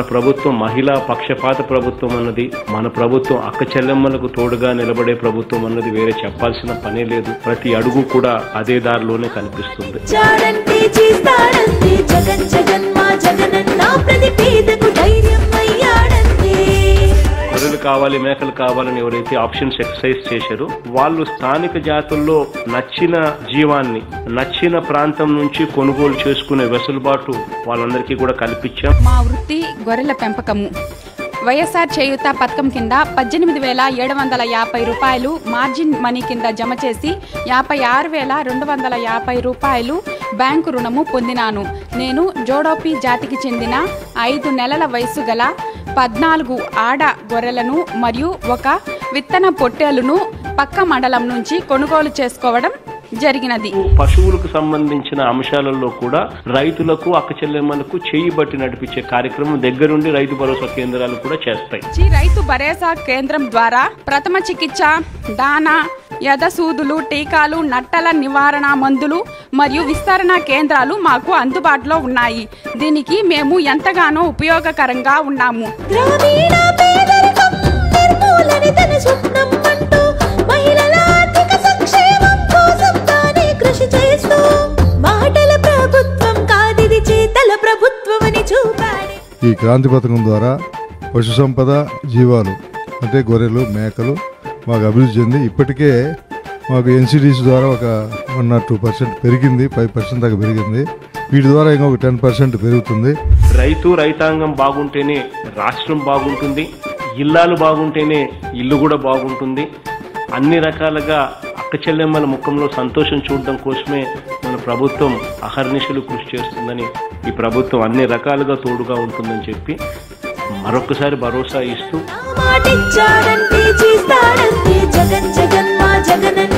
ప్రభుత్వం మహిళా పక్షపాత ప్రభుత్వం అన్నది మన ప్రభుత్వం అక్క చెల్లెమ్మలకు తోడుగా నిలబడే ప్రభుత్వం అన్నది వేరే చెప్పాల్సిన పనే లేదు ప్రతి అడుగు కూడా అదే దారిలోనే కనిపిస్తుంది చాడంతే చేస్తాడంతే జగన్ జగన్ మా జగనన్న ప్రతి పేదకు ధైర్యం అయ్యాడంతే గొర్రెలు కావాలి మేకలు కావాలని ఎవరైతే ఆప్షన్స్ ఎక్సర్సైజ్ చేశారో వాళ్ళు స్థానిక జాతుల్లో నచ్చిన జీవాన్ని నచ్చిన ప్రాంతం నుంచి కొనుగోలు చేసుకునే వెసులుబాటు వాళ్ళందరికీ కూడా కల్పించాం మా వృత్తి గొర్రెల పెంపకము వైఎస్ఆర్ చేయూత పథకం కింద పద్దెనిమిది వేల ఏడు వందల యాభై రూపాయలు మార్జిన్ మనీ కింద జమ చేసి యాభై ఆరు వేల రెండు వందల యాభై రూపాయలు బ్యాంకు రుణము పొందినాను నేను జోడోపి జాతికి చెందిన ఐదు నెలల వయసు గల పద్నాలుగు ఆడ గొర్రెలను మరియు ఒక విత్తన పొట్టేలును పక్క మండలం నుంచి కొనుగోలు చేసుకోవడం జరిగినది పశువులకు సంబంధించిన అంశాలలో కూడా రైతులకు అక్క చెల్లెమ్మలకు చేయి బట్టి నడిపించే కార్యక్రమం దగ్గరుండి రైతు భరోసా కేంద్రాలు కూడా చేస్తాయి చి రైతు భరోసా కేంద్రం ద్వారా ప్రథమ చికిత్స దానా యదసూదులు టీకాలు నట్టల నివారణ మందులు మరియు విస్తరణ కేంద్రాలు మాకు అందుబాటులో ఉన్నాయి దీనికి మేము ఎంతగానో ఉపయోగకరంగా ఉన్నాము గ్రామీణ పేదరికం నిర్మూలన తన స్వప్నం అంటూ మహిళల ఆర్థిక సంక్షేమం కోసం తానే కృషి చేస్తూ మాటల ప్రభుత్వం కాదిది చేతల ప్రభుత్వం అని చూపాడు ఈ క్రాంతి పథకం ద్వారా పశు సంపద జీవాలు అంటే గొర్రెలు మేకలు మాకు అభివృద్ధి చెంది ఇప్పటికే మాకు ఎన్సిడిసి ద్వారా ఒక వన్ ఆర్ టూ పర్సెంట్ పెరిగింది ఫైవ్ పర్సెంట్ దాకా పెరిగింది వీటి ద్వారా ఇంకొక టెన్ పర్సెంట్ పెరుగుతుంది రైతు రైతాంగం బాగుంటేనే రాష్ట్రం బాగుంటుంది ఇల్లాలు బాగుంటేనే ఇల్లు కూడా బాగుంటుంది అన్ని రకాలుగా అక్క చెల్లెమ్మల ముఖంలో సంతోషం చూడడం కోసమే మన ప్రభుత్వం అహర్నిశలు కృషి చేస్తుందని ఈ ప్రభుత్వం అన్ని రకాలుగా తోడుగా ఉంటుందని చెప్పి మరొకసారి భరోసా ఇస్తూ మాటిచ్చాడంటే చేస్తాడంతే జగన్ జగన్ మా జగనన్న